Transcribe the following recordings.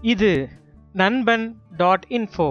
இது நண்பன் dot info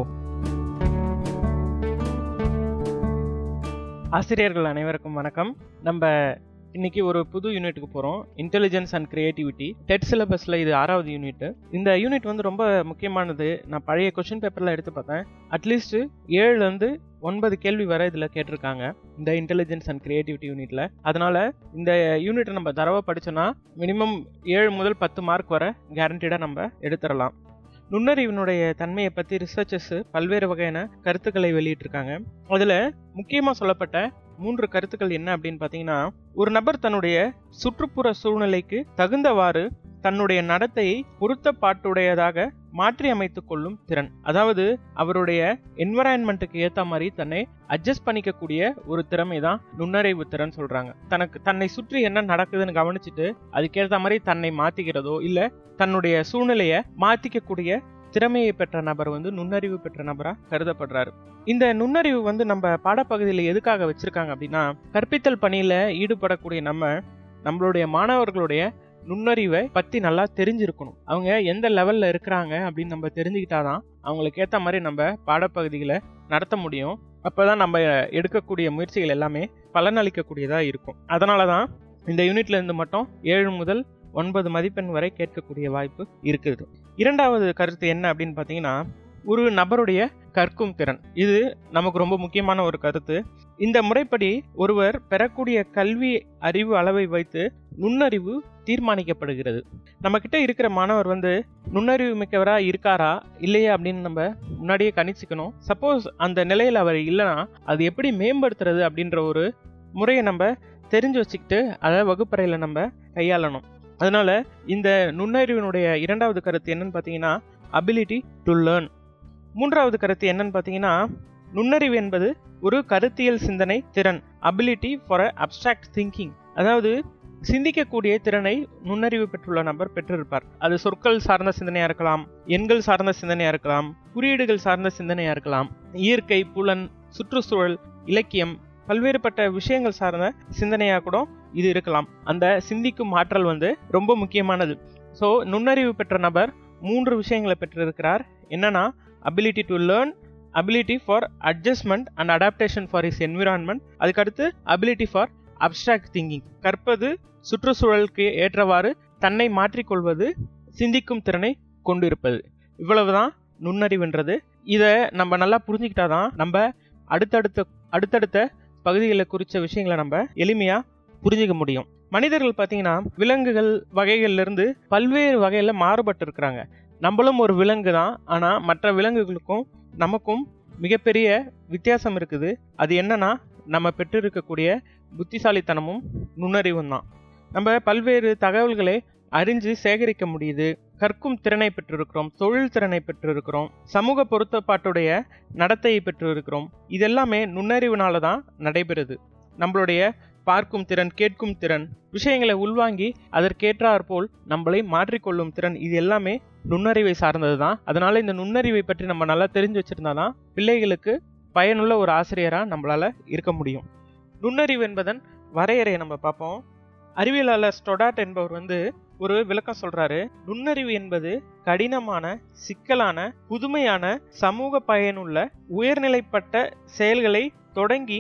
ஆசிரியர்கள் அனைவருக்கும் வணக்கம் நம்ம இன்னைக்கு ஒரு புது யூனிட்டுக்கு போகிறோம் இன்டெலிஜென்ஸ் அண்ட் கிரியேட்டிவிட்டி டெட் சிலபஸில் இது ஆறாவது யூனிட் இந்த யூனிட் வந்து ரொம்ப முக்கியமானது நான் பழைய கொஷின் பேப்பரில் எடுத்து பார்த்தேன் அட்லீஸ்ட் ஏழுலேருந்து ஒன்பது கேள்வி வரை இதில் கேட்டிருக்காங்க இந்த இன்டெலிஜென்ஸ் அண்ட் கிரியேட்டிவிட்டி யூனிட்டில் அதனால் இந்த யூனிட்டை நம்ம தரவாக படித்தோன்னா மினிமம் ஏழு முதல் பத்து மார்க் வரை கேரண்டீடாக நம்ம எடுத்துடலாம் நுண்ணறிவினுடைய தன்மையை பற்றி ரிசர்ச்சர்ஸ் பல்வேறு வகையான கருத்துக்களை வெளியிட்டிருக்காங்க அதில் முக்கியமாக சொல்லப்பட்ட மூன்று கருத்துக்கள் என்ன அப்படின்னு பார்த்தீங்கன்னா ஒரு நபர் தன்னுடைய சுற்றுப்புற சூழ்நிலைக்கு தகுந்தவாறு தன்னுடைய நடத்தையை பொருத்தப்பாட்டுடையதாக மாற்றி அமைத்துக் கொள்ளும் திறன் அதாவது அவருடைய என்வரான்மெண்ட்டுக்கு ஏத்த மாதிரி தன்னை அட்ஜஸ்ட் பண்ணிக்கக்கூடிய ஒரு திறமை தான் நுண்ணறிவு திறன் சொல்றாங்க தனக்கு தன்னை சுற்றி என்ன நடக்குதுன்னு கவனிச்சுட்டு அதுக்கேற்ற மாதிரி தன்னை மாத்திக்கிறதோ இல்ல தன்னுடைய சூழ்நிலையை மாத்திக்கக்கூடிய திறமையை பெற்ற நபர் வந்து நுண்ணறிவு பெற்ற நபரா கருதப்படுறாரு இந்த நுண்ணறிவு வந்து நம்ம பாடப்பகுதியில் எதுக்காக வச்சிருக்காங்க அப்படின்னா கற்பித்தல் பணியில ஈடுபடக்கூடிய நம்ம நம்மளுடைய மாணவர்களுடைய நுண்ணறிவை பத்தி நல்லா தெரிஞ்சிருக்கணும் அவங்க எந்த லெவல்ல இருக்கிறாங்க அப்படின்னு நம்ம தெரிஞ்சுக்கிட்டாதான் அவங்களுக்கு ஏத்த மாதிரி நம்ம பாடப்பகுதிகளை நடத்த முடியும் அப்பதான் நம்ம எடுக்கக்கூடிய முயற்சிகள் எல்லாமே பலனளிக்கக்கூடியதா இருக்கும் அதனாலதான் இந்த யூனிட்ல இருந்து மட்டும் ஏழு முதல் ஒன்பது மதிப்பெண் வரை கேட்கக்கூடிய வாய்ப்பு இருக்குது இரண்டாவது கருத்து என்ன அப்படின்னு பார்த்தீங்கன்னா ஒரு நபருடைய கற்கும் திறன் இது நமக்கு ரொம்ப முக்கியமான ஒரு கருத்து இந்த முறைப்படி ஒருவர் பெறக்கூடிய கல்வி அறிவு அளவை வைத்து நுண்ணறிவு தீர்மானிக்கப்படுகிறது நம்ம கிட்ட இருக்கிற மாணவர் வந்து நுண்ணறிவு மிக்கவரா இருக்காரா இல்லையா அப்படின்னு நம்ம முன்னாடியே கணிச்சுக்கணும் சப்போஸ் அந்த நிலையில் அவர் இல்லைன்னா அது எப்படி மேம்படுத்துறது அப்படின்ற ஒரு முறையை நம்ம தெரிஞ்சு வச்சுக்கிட்டு அதை வகுப்பறையில் நம்ம கையாளணும் அதனால இந்த நுண்ணறிவினுடைய இரண்டாவது கருத்து என்னன்னு பார்த்தீங்கன்னா அபிலிட்டி டு லேர்ன் மூன்றாவது கருத்து என்னன்னு பார்த்தீங்கன்னா நுண்ணறிவு என்பது ஒரு கருத்தியல் சிந்தனை திறன் அபிலிட்டி ஃபார் அப்டிராக்ட் திங்கிங் அதாவது சிந்திக்கக்கூடிய திறனை நுண்ணறிவு பெற்றுள்ள நபர் பெற்றிருப்பார் அது சொற்கள் சார்ந்த சிந்தனையா இருக்கலாம் எண்கள் சார்ந்த சிந்தனையா இருக்கலாம் குறியீடுகள் சார்ந்த சிந்தனையா இருக்கலாம் இயற்கை புலன் சுற்றுச்சூழல் இலக்கியம் பல்வேறுபட்ட விஷயங்கள் சார்ந்த சிந்தனையா கூட இது இருக்கலாம் அந்த சிந்திக்கும் ஆற்றல் வந்து ரொம்ப முக்கியமானது ஸோ நுண்ணறிவு பெற்ற நபர் மூன்று விஷயங்களை பெற்றிருக்கிறார் என்னன்னா ability to learn ability for adjustment and adaptation for is environment அதுக்கடுத்து அபிலிட்டி ஃபார் அப்டிராக்ட் திங்கிங் கற்பது சுற்றுச்சூழலுக்கு ஏற்றவாறு தன்னை மாற்றிக்கொள்வது சிந்திக்கும் திறனை கொண்டிருப்பது இவ்வளவுதான் நுண்ணறிவுன்றது இதை நம்ம நல்லா புரிஞ்சுக்கிட்டாதான் நம்ம அடுத்தடுத்த அடுத்தடுத்த பகுதிகளை குறித்த விஷயங்களை நம்ம எளிமையா புரிஞ்சுக்க முடியும் மனிதர்கள் பார்த்தீங்கன்னா விலங்குகள் வகைகள்ல இருந்து பல்வேறு வகையில் மாறுபட்டு இருக்கிறாங்க நம்மளும் ஒரு விலங்கு தான் ஆனால் மற்ற விலங்குகளுக்கும் நமக்கும் மிகப்பெரிய வித்தியாசம் இருக்குது அது என்னன்னா நம்ம பெற்றிருக்கக்கூடிய புத்திசாலித்தனமும் நுண்ணறிவும் தான் நம்ம பல்வேறு தகவல்களை அறிஞ்சு சேகரிக்க முடியுது கற்கும் திறனை பெற்றிருக்கிறோம் தொழில் திறனை பெற்றிருக்கிறோம் சமூக பொருத்தப்பாட்டுடைய நடத்தையை பெற்றிருக்கிறோம் இதெல்லாமே நுண்ணறிவுனால தான் நடைபெறுது நம்மளுடைய பார்க்கும் திறன் கேட்கும் திறன் விஷயங்களை உள்வாங்கி அதற்கேற்றாற் போல் நம்மளை மாற்றிக்கொள்ளும் திறன் இது எல்லாமே நுண்ணறிவை சார்ந்தது தான் அதனால இந்த நுண்ணறிவை பற்றி நம்ம நல்லா தெரிஞ்சு வச்சிருந்தாதான் பிள்ளைகளுக்கு பயனுள்ள ஒரு ஆசிரியரா நம்மளால இருக்க முடியும் நுண்ணறிவு என்பதன் வரையறையை நம்ம பார்ப்போம் அறிவியலாளர் ஸ்டொடாட் என்பவர் வந்து ஒரு விளக்கம் சொல்றாரு நுண்ணறிவு என்பது கடினமான சிக்கலான புதுமையான சமூக பயனுள்ள உயர்நிலைப்பட்ட செயல்களை தொடங்கி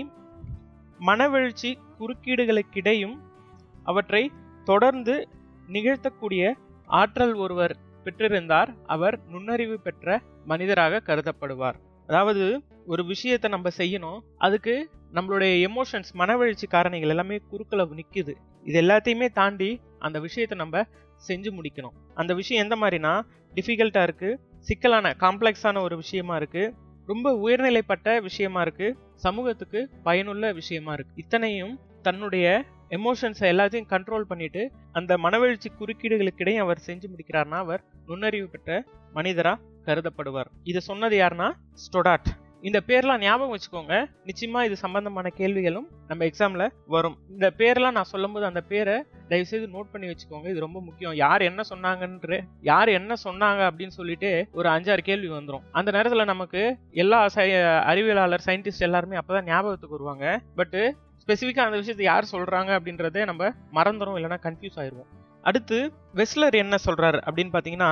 மனவெழுச்சி குறுக்கீடுகளுக்கிடையும் அவற்றை தொடர்ந்து நிகழ்த்தக்கூடிய ஆற்றல் ஒருவர் பெற்றிருந்தார் அவர் நுண்ணறிவு பெற்ற மனிதராக கருதப்படுவார் அதாவது ஒரு விஷயத்தை நம்ம செய்யணும் அதுக்கு நம்மளுடைய எமோஷன்ஸ் மனவெழுச்சி காரணிகள் எல்லாமே குறுக்கள நிற்குது இது எல்லாத்தையுமே தாண்டி அந்த விஷயத்தை நம்ம செஞ்சு முடிக்கணும் அந்த விஷயம் எந்த மாதிரினா டிஃபிகல்ட்டாக இருக்கு சிக்கலான காம்ப்ளெக்ஸான ஒரு விஷயமா இருக்கு ரொம்ப உயர்நிலைப்பட்ட விஷயமா இருக்கு சமூகத்துக்கு பயனுள்ள விஷயமா இருக்கு இத்தனையும் தன்னுடைய எமோஷன்ஸை எல்லாத்தையும் கண்ட்ரோல் பண்ணிட்டு அந்த மனவெழுச்சி குறுக்கீடுகளுக்கிடையே அவர் செஞ்சு முடிக்கிறார்னா அவர் நுண்ணறிவு பெற்ற மனிதரா கருதப்படுவார் இதை சொன்னது யாருன்னா ஸ்டொடாட் இந்த பேர்லாம் ஞாபகம் வச்சுக்கோங்க நிச்சயமா இது சம்பந்தமான கேள்விகளும் நம்ம எக்ஸாம்ல வரும் இந்த பேர்லாம் நான் சொல்லும்போது அந்த பேரை தயவு செய்து நோட் பண்ணி வச்சுக்கோங்க இது ரொம்ப முக்கியம் யார் என்ன சொன்னாங்கன்ற யார் என்ன சொன்னாங்க அப்படின்னு சொல்லிட்டு ஒரு அஞ்சாறு கேள்வி வந்துடும் அந்த நேரத்துல நமக்கு எல்லா அறிவியலாளர் சயின்டிஸ்ட் எல்லாருமே அப்பதான் ஞாபகத்துக்கு வருவாங்க பட் ஸ்பெசிஃபிக்காக அந்த விஷயத்தை யார் சொல்றாங்க அப்படின்றதே நம்ம மறந்துடும் இல்லைன்னா கன்ஃபியூஸ் ஆயிடுவோம் அடுத்து வெஸ்லர் என்ன சொல்றாரு அப்படின்னு பார்த்தீங்கன்னா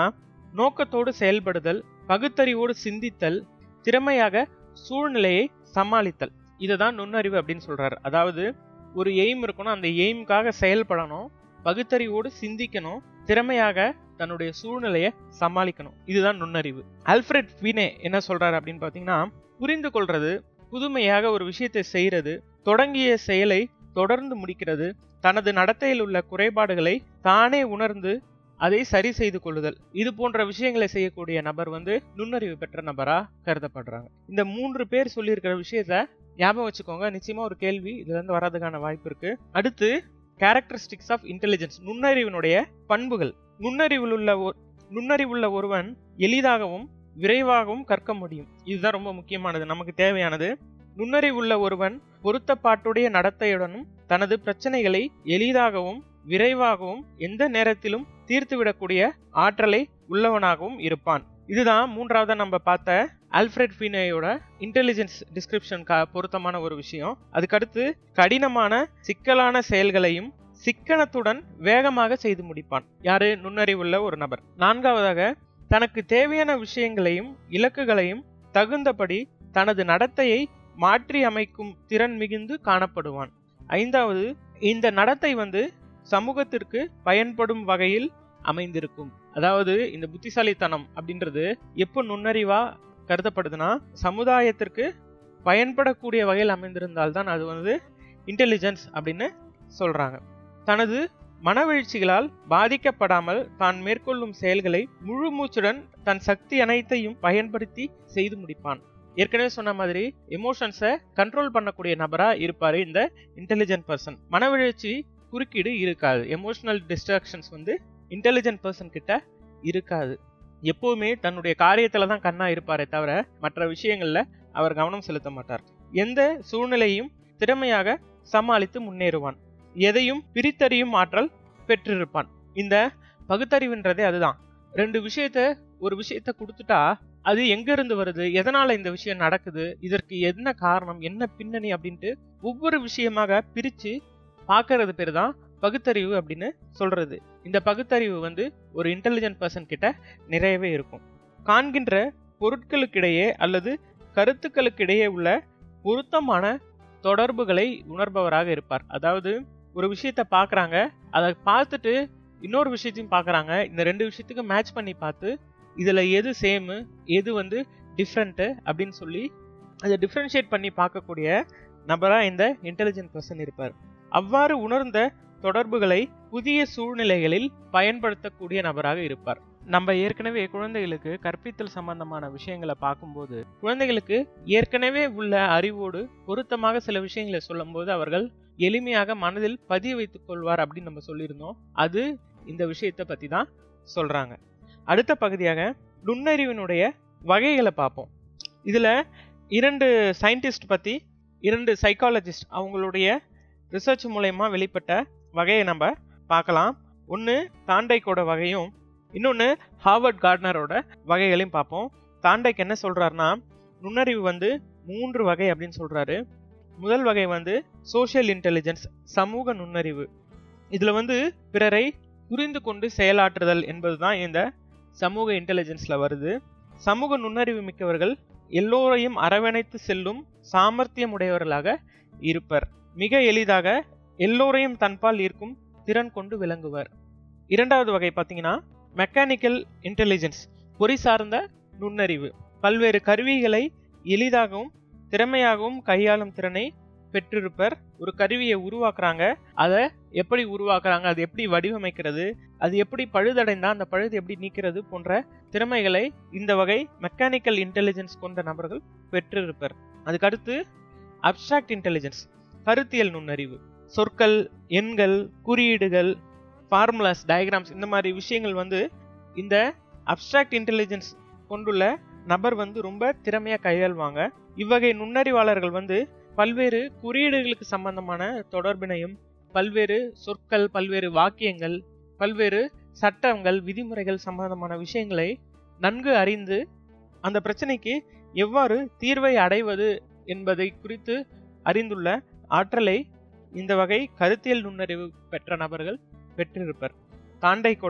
நோக்கத்தோடு செயல்படுதல் பகுத்தறிவோடு சிந்தித்தல் திறமையாக சூழ்நிலையை சமாளித்தல் இதை தான் நுண்ணறிவு அப்படின்னு சொல்றாரு அதாவது ஒரு எய்ம் இருக்கணும் அந்த எய்முக்காக செயல்படணும் பகுத்தறிவோடு சிந்திக்கணும் திறமையாக தன்னுடைய சூழ்நிலையை சமாளிக்கணும் இதுதான் நுண்ணறிவு அல்ஃபிரட் வீனே என்ன சொல்றாரு அப்படின்னு பாத்தீங்கன்னா புரிந்து கொள்றது புதுமையாக ஒரு விஷயத்தை செய்யறது தொடங்கிய செயலை தொடர்ந்து முடிக்கிறது தனது நடத்தையில் உள்ள குறைபாடுகளை தானே உணர்ந்து அதை சரி செய்து கொள்ளுதல் இது போன்ற விஷயங்களை செய்யக்கூடிய நபர் வந்து நுண்ணறிவு பெற்ற நபரா கருதப்படுறாங்க இந்த மூன்று பேர் சொல்லியிருக்கிற விஷயத்த ஞாபகம் வச்சுக்கோங்க நிச்சயமா ஒரு கேள்வி இதுல இருந்து வர்றதுக்கான வாய்ப்பு இருக்கு அடுத்து கேரக்டரிஸ்டிக்ஸ் ஆஃப் இன்டெலிஜென்ஸ் நுண்ணறிவினுடைய பண்புகள் நுண்ணறிவில் உள்ள நுண்ணறிவுள்ள ஒருவன் எளிதாகவும் விரைவாகவும் கற்க முடியும் இதுதான் ரொம்ப முக்கியமானது நமக்கு தேவையானது நுண்ணறிவுள்ள ஒருவன் பொருத்தப்பாட்டுடைய நடத்தையுடனும் தனது பிரச்சனைகளை எளிதாகவும் விரைவாகவும் எந்த நேரத்திலும் தீர்த்துவிடக்கூடிய ஆற்றலை உள்ளவனாகவும் இருப்பான் இதுதான் மூன்றாவது நம்ம பார்த்த ஆல்ஃபிரட் ஃபீனேயோட இன்டெலிஜென்ஸ் டிஸ்கிரிப்ஷன் பொருத்தமான ஒரு விஷயம் அதுக்கடுத்து கடினமான சிக்கலான செயல்களையும் சிக்கனத்துடன் வேகமாக செய்து முடிப்பான் யாரு நுண்ணறிவுள்ள ஒரு நபர் நான்காவதாக தனக்கு தேவையான விஷயங்களையும் இலக்குகளையும் தகுந்தபடி தனது நடத்தையை மாற்றி அமைக்கும் திறன் மிகுந்து காணப்படுவான் ஐந்தாவது இந்த நடத்தை வந்து சமூகத்திற்கு பயன்படும் வகையில் அமைந்திருக்கும் அதாவது இந்த புத்திசாலித்தனம் அப்படின்றது எப்போ நுண்ணறிவா கருதப்படுதுன்னா சமுதாயத்திற்கு பயன்படக்கூடிய வகையில் அமைந்திருந்தால்தான் அது வந்து இன்டெலிஜென்ஸ் அப்படின்னு சொல்றாங்க தனது மனவீழ்ச்சிகளால் பாதிக்கப்படாமல் தான் மேற்கொள்ளும் செயல்களை முழு மூச்சுடன் தன் சக்தி அனைத்தையும் பயன்படுத்தி செய்து முடிப்பான் ஏற்கனவே சொன்ன மாதிரி எமோஷன்ஸை கண்ட்ரோல் பண்ணக்கூடிய நபரா இருப்பாரு இந்த இன்டெலிஜென்ட் பர்சன் மனவீழ்ச்சி குறுக்கீடு இருக்காது எமோஷனல் டிஸ்ட்ராக்ஷன்ஸ் வந்து இன்டெலிஜென்ட் பர்சன் கிட்ட இருக்காது எப்பவுமே தன்னுடைய காரியத்துல தான் கண்ணா இருப்பாரே தவிர மற்ற விஷயங்கள்ல அவர் கவனம் செலுத்த மாட்டார் எந்த சூழ்நிலையும் திறமையாக சமாளித்து முன்னேறுவான் எதையும் பிரித்தறியும் ஆற்றல் பெற்றிருப்பான் இந்த பகுத்தறிவுன்றதே அதுதான் ரெண்டு விஷயத்த ஒரு விஷயத்த கொடுத்துட்டா அது எங்க இருந்து வருது எதனால இந்த விஷயம் நடக்குது இதற்கு என்ன காரணம் என்ன பின்னணி அப்படின்ட்டு ஒவ்வொரு விஷயமாக பிரிச்சு பார்க்கறது பேர் தான் பகுத்தறிவு அப்படின்னு சொல்றது இந்த பகுத்தறிவு வந்து ஒரு இன்டெலிஜென்ட் பர்சன் கிட்ட நிறையவே இருக்கும் காண்கின்ற பொருட்களுக்கிடையே அல்லது கருத்துக்களுக்கிடையே உள்ள பொருத்தமான தொடர்புகளை உணர்பவராக இருப்பார் அதாவது ஒரு விஷயத்த பார்க்குறாங்க அதை பார்த்துட்டு இன்னொரு விஷயத்தையும் பார்க்குறாங்க இந்த ரெண்டு விஷயத்துக்கு மேட்ச் பண்ணி பார்த்து இதில் எது சேமு எது வந்து டிஃப்ரெண்ட்டு அப்படின்னு சொல்லி அதை டிஃப்ரென்ஷியேட் பண்ணி பார்க்கக்கூடிய நபராக இந்த இன்டெலிஜென்ட் பர்சன் இருப்பார் அவ்வாறு உணர்ந்த தொடர்புகளை புதிய சூழ்நிலைகளில் பயன்படுத்தக்கூடிய நபராக இருப்பார் நம்ம ஏற்கனவே குழந்தைகளுக்கு கற்பித்தல் சம்பந்தமான விஷயங்களை பார்க்கும்போது குழந்தைகளுக்கு ஏற்கனவே உள்ள அறிவோடு பொருத்தமாக சில விஷயங்களை சொல்லும்போது அவர்கள் எளிமையாக மனதில் பதிய வைத்துக் கொள்வார் அப்படின்னு நம்ம சொல்லியிருந்தோம் அது இந்த விஷயத்தை பத்தி தான் சொல்றாங்க அடுத்த பகுதியாக நுண்ணறிவினுடைய வகைகளை பார்ப்போம் இதுல இரண்டு சயின்டிஸ்ட் பத்தி இரண்டு சைக்காலஜிஸ்ட் அவங்களுடைய ரிசர்ச் மூலயமா வெளிப்பட்ட வகையை நம்ம பார்க்கலாம் ஒன்று தாண்டைக்கோட வகையும் இன்னொன்று ஹார்வர்ட் கார்ட்னரோட வகைகளையும் பார்ப்போம் தாண்டைக்கு என்ன சொல்றாருன்னா நுண்ணறிவு வந்து மூன்று வகை அப்படின்னு சொல்றாரு முதல் வகை வந்து சோஷியல் இன்டெலிஜென்ஸ் சமூக நுண்ணறிவு இதுல வந்து பிறரை புரிந்து கொண்டு செயலாற்றுதல் என்பதுதான் இந்த சமூக இன்டெலிஜென்ஸ்ல வருது சமூக நுண்ணறிவு மிக்கவர்கள் எல்லோரையும் அரவணைத்து செல்லும் சாமர்த்தியம் உடையவர்களாக இருப்பர் மிக எளிதாக எல்லோரையும் தன்பால் ஈர்க்கும் திறன் கொண்டு விளங்குவர் இரண்டாவது வகை பார்த்தீங்கன்னா மெக்கானிக்கல் இன்டெலிஜென்ஸ் பொறி சார்ந்த நுண்ணறிவு பல்வேறு கருவிகளை எளிதாகவும் திறமையாகவும் கையாளும் திறனை பெற்றிருப்பர் ஒரு கருவியை உருவாக்குறாங்க அதை எப்படி உருவாக்குறாங்க அது எப்படி வடிவமைக்கிறது அது எப்படி பழுதடைந்தா அந்த பழுது எப்படி நீக்கிறது போன்ற திறமைகளை இந்த வகை மெக்கானிக்கல் இன்டெலிஜென்ஸ் கொண்ட நபர்கள் பெற்றிருப்பர் அதுக்கடுத்து அப்டிராக்ட் இன்டெலிஜென்ஸ் கருத்தியல் நுண்ணறிவு சொற்கள் எண்கள் குறியீடுகள் ஃபார்முலாஸ் டயக்ராம்ஸ் இந்த மாதிரி விஷயங்கள் வந்து இந்த அப்டிராக்ட் இன்டெலிஜென்ஸ் கொண்டுள்ள நபர் வந்து ரொம்ப திறமையாக கையாள்வாங்க இவ்வகை நுண்ணறிவாளர்கள் வந்து பல்வேறு குறியீடுகளுக்கு சம்பந்தமான தொடர்பினையும் பல்வேறு சொற்கள் பல்வேறு வாக்கியங்கள் பல்வேறு சட்டங்கள் விதிமுறைகள் சம்பந்தமான விஷயங்களை நன்கு அறிந்து அந்த பிரச்சனைக்கு எவ்வாறு தீர்வை அடைவது என்பதை குறித்து அறிந்துள்ள ஆற்றலை இந்த வகை கருத்தியல் நுண்ணறிவு பெற்ற நபர்கள் பெற்றிருப்பர் தாண்டை கூட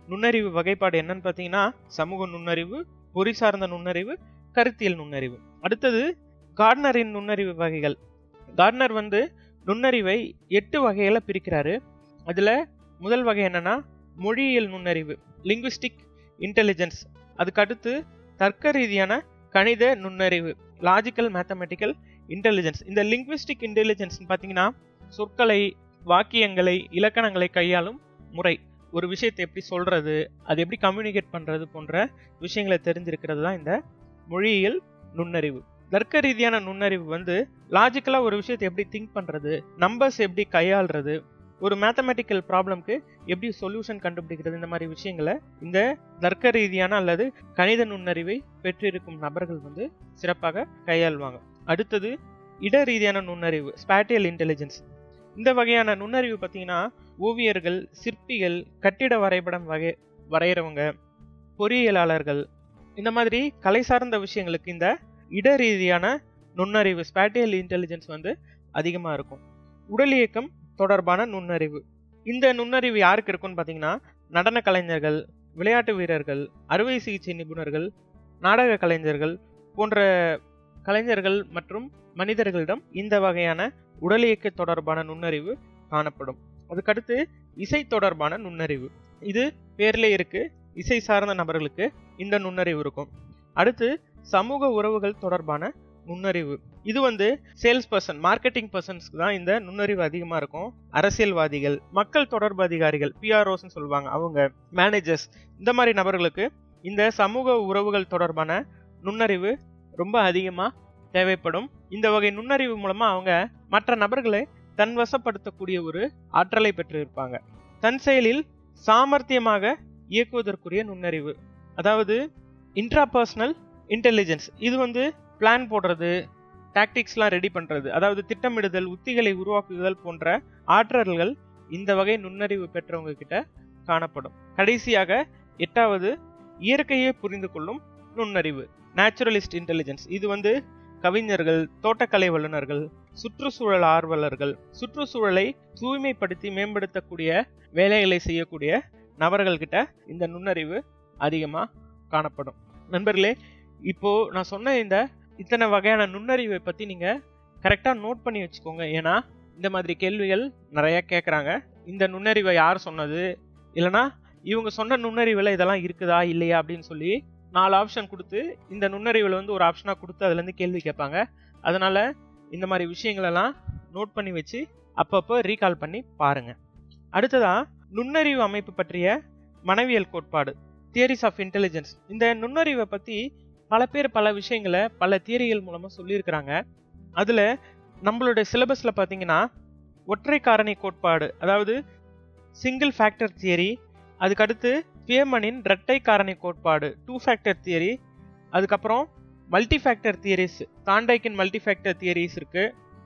நுண்ணறிவு வகைப்பாடு என்னன்னு பார்த்தீங்கன்னா சமூக நுண்ணறிவு பொறி சார்ந்த நுண்ணறிவு கருத்தியல் நுண்ணறிவு அடுத்தது கார்ட்னரின் நுண்ணறிவு வகைகள் கார்ட்னர் வந்து நுண்ணறிவை எட்டு வகைகளை பிரிக்கிறாரு அதில் முதல் வகை என்னன்னா மொழியியல் நுண்ணறிவு லிங்குவிஸ்டிக் இன்டெலிஜென்ஸ் அதுக்கு அடுத்து தர்க்க ரீதியான கணித நுண்ணறிவு லாஜிக்கல் மேத்தமெட்டிக்கல் இன்டெலிஜென்ஸ் இந்த லிங்குவிஸ்டிக் இன்டெலிஜென்ஸ் பார்த்தீங்கன்னா சொற்களை வாக்கியங்களை இலக்கணங்களை கையாளும் முறை ஒரு விஷயத்தை எப்படி சொல்றது அது எப்படி கம்யூனிகேட் பண்றது போன்ற விஷயங்களை தெரிஞ்சிருக்கிறது தான் இந்த மொழியியல் நுண்ணறிவு தர்க்க ரீதியான நுண்ணறிவு வந்து லாஜிக்கலா ஒரு விஷயத்தை எப்படி திங்க் பண்றது நம்பர்ஸ் எப்படி கையாளுறது ஒரு மேத்தமெட்டிக்கல் ப்ராப்ளம்க்கு எப்படி சொல்யூஷன் கண்டுபிடிக்கிறது இந்த மாதிரி விஷயங்களை இந்த தர்க்க ரீதியான அல்லது கணித நுண்ணறிவை பெற்றிருக்கும் நபர்கள் வந்து சிறப்பாக கையாள்வாங்க அடுத்தது இட ரீதியான நுண்ணறிவு ஸ்பேட்டியல் இன்டெலிஜென்ஸ் இந்த வகையான நுண்ணறிவு பார்த்தீங்கன்னா ஓவியர்கள் சிற்பிகள் கட்டிட வரைபடம் வகை வரைகிறவங்க பொறியியலாளர்கள் இந்த மாதிரி கலை சார்ந்த விஷயங்களுக்கு இந்த இட ரீதியான நுண்ணறிவு ஸ்பேட்டியல் இன்டெலிஜென்ஸ் வந்து அதிகமாக இருக்கும் உடல் இயக்கம் தொடர்பான நுண்ணறிவு இந்த நுண்ணறிவு யாருக்கு இருக்குன்னு பார்த்தீங்கன்னா நடன கலைஞர்கள் விளையாட்டு வீரர்கள் அறுவை சிகிச்சை நிபுணர்கள் நாடக கலைஞர்கள் போன்ற கலைஞர்கள் மற்றும் மனிதர்களிடம் இந்த வகையான உடல் இயக்க தொடர்பான நுண்ணறிவு காணப்படும் அதுக்கடுத்து இசை தொடர்பான நுண்ணறிவு இது பேர்ல இருக்கு இசை சார்ந்த நபர்களுக்கு இந்த நுண்ணறிவு இருக்கும் அடுத்து சமூக உறவுகள் தொடர்பான நுண்ணறிவு இது வந்து சேல்ஸ் பர்சன் மார்க்கெட்டிங் பர்சன்ஸ்க்கு தான் இந்த நுண்ணறிவு அதிகமா இருக்கும் அரசியல்வாதிகள் மக்கள் தொடர்பு அதிகாரிகள் பிஆர்ஓஸ்ன்னு சொல்லுவாங்க அவங்க மேனேஜர்ஸ் இந்த மாதிரி நபர்களுக்கு இந்த சமூக உறவுகள் தொடர்பான நுண்ணறிவு ரொம்ப அதிகமா தேவைப்படும் இந்த வகை நுண்ணறிவு மூலமா அவங்க மற்ற நபர்களை தன் வசப்படுத்தக்கூடிய ஒரு ஆற்றலை பெற்றிருப்பாங்க தன் செயலில் சாமர்த்தியமாக இயக்குவதற்குரிய நுண்ணறிவு அதாவது இன்ட்ராபர்சனல் இன்டெலிஜென்ஸ் இது வந்து பிளான் போடுறது டாக்டிக்ஸ்லாம் ரெடி பண்றது அதாவது திட்டமிடுதல் உத்திகளை உருவாக்குதல் போன்ற ஆற்றல்கள் இந்த வகை நுண்ணறிவு பெற்றவங்க கிட்ட காணப்படும் கடைசியாக எட்டாவது இயற்கையை புரிந்து கொள்ளும் நுண்ணறிவு நேச்சுரலிஸ்ட் இன்டெலிஜென்ஸ் இது வந்து கவிஞர்கள் தோட்டக்கலை வல்லுநர்கள் சுற்றுச்சூழல் ஆர்வலர்கள் சுற்றுச்சூழலை தூய்மைப்படுத்தி மேம்படுத்தக்கூடிய வேலைகளை செய்யக்கூடிய நபர்கள் கிட்ட இந்த நுண்ணறிவு அதிகமா காணப்படும் நண்பர்களே இப்போ நான் சொன்ன இந்த இத்தனை வகையான நுண்ணறிவை பத்தி நீங்க கரெக்டா நோட் பண்ணி வச்சுக்கோங்க ஏன்னா இந்த மாதிரி கேள்விகள் நிறைய கேட்குறாங்க இந்த நுண்ணறிவை யார் சொன்னது இல்லைனா இவங்க சொன்ன நுண்ணறிவில் இதெல்லாம் இருக்குதா இல்லையா அப்படின்னு சொல்லி நாலு ஆப்ஷன் கொடுத்து இந்த நுண்ணறிவில் வந்து ஒரு ஆப்ஷனாக கொடுத்து அதுலேருந்து கேள்வி கேட்பாங்க அதனால இந்த மாதிரி விஷயங்களெல்லாம் நோட் பண்ணி வச்சு அப்பப்போ ரீகால் பண்ணி பாருங்க அடுத்ததா நுண்ணறிவு அமைப்பு பற்றிய மனவியல் கோட்பாடு தியரிஸ் ஆஃப் இன்டெலிஜென்ஸ் இந்த நுண்ணறிவை பற்றி பல பேர் பல விஷயங்களை பல தியரிகள் மூலமாக சொல்லியிருக்கிறாங்க அதில் நம்மளுடைய சிலபஸில் பார்த்தீங்கன்னா ஒற்றை காரணி கோட்பாடு அதாவது சிங்கிள் ஃபேக்டர் தியரி அதுக்கடுத்து பியமனின் இரட்டை காரணி கோட்பாடு டூ ஃபேக்டர் தியரி அதுக்கப்புறம் மல்டி ஃபேக்டர் தியரிஸ் தாண்டைக்கின் மல்டி ஃபேக்டர் தியரிஸ் இருக்கு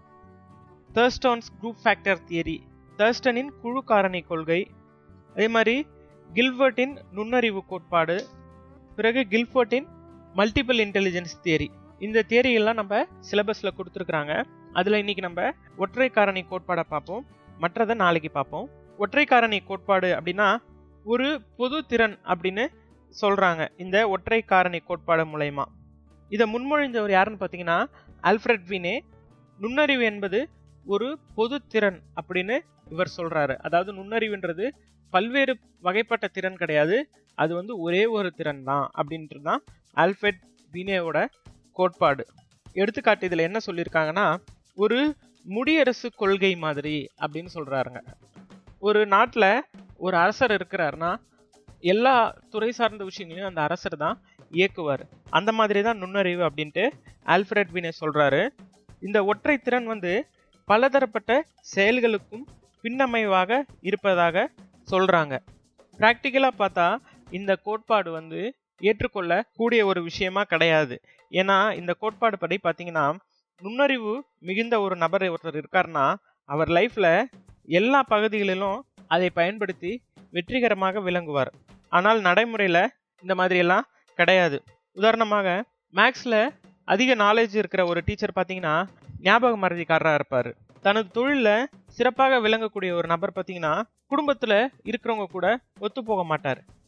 தர்ஸ்டோன்ஸ் குரூப் ஃபேக்டர் தியரி தர்ஸ்டனின் குழு காரணி கொள்கை அதே மாதிரி கில்வர்ட்டின் நுண்ணறிவு கோட்பாடு பிறகு கில்ஃபர்ட்டின் மல்டிபிள் இன்டெலிஜென்ஸ் தியரி இந்த தியரியெல்லாம் நம்ம சிலபஸில் கொடுத்துருக்குறாங்க அதில் இன்னைக்கு நம்ம ஒற்றை காரணி கோட்பாடை பார்ப்போம் மற்றதை நாளைக்கு பார்ப்போம் ஒற்றை காரணி கோட்பாடு அப்படின்னா ஒரு பொது திறன் அப்படின்னு சொல்றாங்க இந்த ஒற்றை காரணி கோட்பாடு மூலயமா இதை முன்மொழிஞ்சவர் யாருன்னு பார்த்தீங்கன்னா ஆல்ஃபிரட் வினே நுண்ணறிவு என்பது ஒரு பொது திறன் அப்படின்னு இவர் சொல்றாரு அதாவது நுண்ணறிவுன்றது பல்வேறு வகைப்பட்ட திறன் கிடையாது அது வந்து ஒரே ஒரு திறன் தான் அப்படின்றது தான் ஆல்ஃபர்ட் வினேவோட கோட்பாடு எடுத்துக்காட்டு இதில் என்ன சொல்லியிருக்காங்கன்னா ஒரு முடியரசு கொள்கை மாதிரி அப்படின்னு சொல்றாருங்க ஒரு நாட்டில் ஒரு அரசர் இருக்கிறாருன்னா எல்லா துறை சார்ந்த விஷயங்களையும் அந்த அரசர் தான் இயக்குவார் அந்த மாதிரி தான் நுண்ணறிவு அப்படின்ட்டு ஆல்ஃபிரட் வினே சொல்றாரு இந்த ஒற்றை திறன் வந்து பலதரப்பட்ட செயல்களுக்கும் பின்னமைவாக இருப்பதாக சொல்றாங்க ப்ராக்டிக்கலாக பார்த்தா இந்த கோட்பாடு வந்து ஏற்றுக்கொள்ள கூடிய ஒரு விஷயமா கிடையாது ஏன்னா இந்த கோட்பாடு படி பார்த்தீங்கன்னா நுண்ணறிவு மிகுந்த ஒரு நபர் ஒருத்தர் இருக்காருன்னா அவர் லைஃப்ல எல்லா பகுதிகளிலும் அதை பயன்படுத்தி வெற்றிகரமாக விளங்குவார் ஆனால் நடைமுறையில இந்த மாதிரி எல்லாம் கிடையாது உதாரணமாக மேக்ஸ்ல அதிக நாலேஜ் இருக்கிற ஒரு டீச்சர் பார்த்தீங்கன்னா ஞாபக மறதிக்காரராக இருப்பார் தனது தொழிலில் சிறப்பாக விளங்கக்கூடிய ஒரு நபர் பார்த்தீங்கன்னா குடும்பத்தில் இருக்கிறவங்க கூட ஒத்து போக மாட்டார்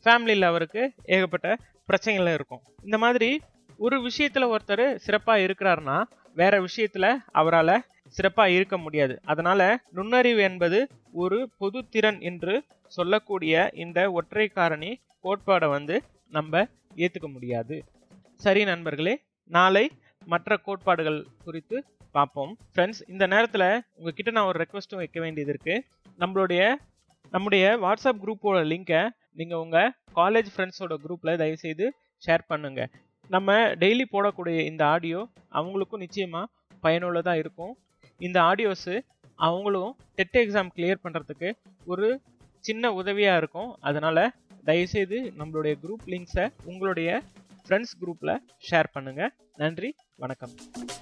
ஃபேமிலியில் அவருக்கு ஏகப்பட்ட பிரச்சனைகள் இருக்கும் இந்த மாதிரி ஒரு விஷயத்துல ஒருத்தர் சிறப்பா இருக்கிறாருன்னா வேற விஷயத்துல அவரால் சிறப்பா இருக்க முடியாது அதனால நுண்ணறிவு என்பது ஒரு பொது திறன் என்று சொல்லக்கூடிய இந்த ஒற்றை காரணி கோட்பாடை வந்து நம்ம ஏத்துக்க முடியாது சரி நண்பர்களே நாளை மற்ற கோட்பாடுகள் குறித்து பார்ப்போம் ஃப்ரெண்ட்ஸ் இந்த நேரத்தில் உங்ககிட்ட நான் ஒரு ரெக்வஸ்ட்டும் வைக்க வேண்டியது இருக்கு நம்மளுடைய நம்முடைய வாட்ஸ்அப் குரூப்போட லிங்கை நீங்கள் உங்கள் காலேஜ் ஃப்ரெண்ட்ஸோட குரூப்பில் தயவுசெய்து ஷேர் பண்ணுங்க நம்ம டெய்லி போடக்கூடிய இந்த ஆடியோ அவங்களுக்கும் நிச்சயமாக பயனுள்ளதாக இருக்கும் இந்த ஆடியோஸு அவங்களும் டெட் எக்ஸாம் கிளியர் பண்ணுறதுக்கு ஒரு சின்ன உதவியாக இருக்கும் அதனால் தயவுசெய்து நம்மளுடைய குரூப் லிங்க்ஸை உங்களுடைய ஃப்ரெண்ட்ஸ் குரூப்பில் ஷேர் பண்ணுங்கள் நன்றி வணக்கம்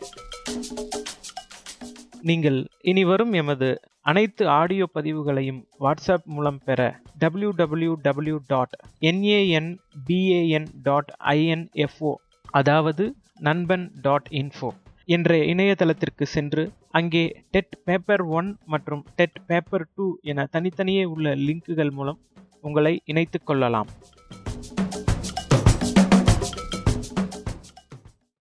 நீங்கள் இனி வரும் எமது அனைத்து ஆடியோ பதிவுகளையும் வாட்ஸ்அப் மூலம் பெற W W W dot N A N B A N dot I N F O அதாவது நண்பன் டாட் இன்ஃபோ என்ற இணையதளத்திற்கு சென்று அங்கே டெட் பேப்பர் ஒன் மற்றும் டெட் பேப்பர் டூ என தனித்தனியே உள்ள லிங்குகள் மூலம் உங்களை இணைத்துக் கொள்ளலாம்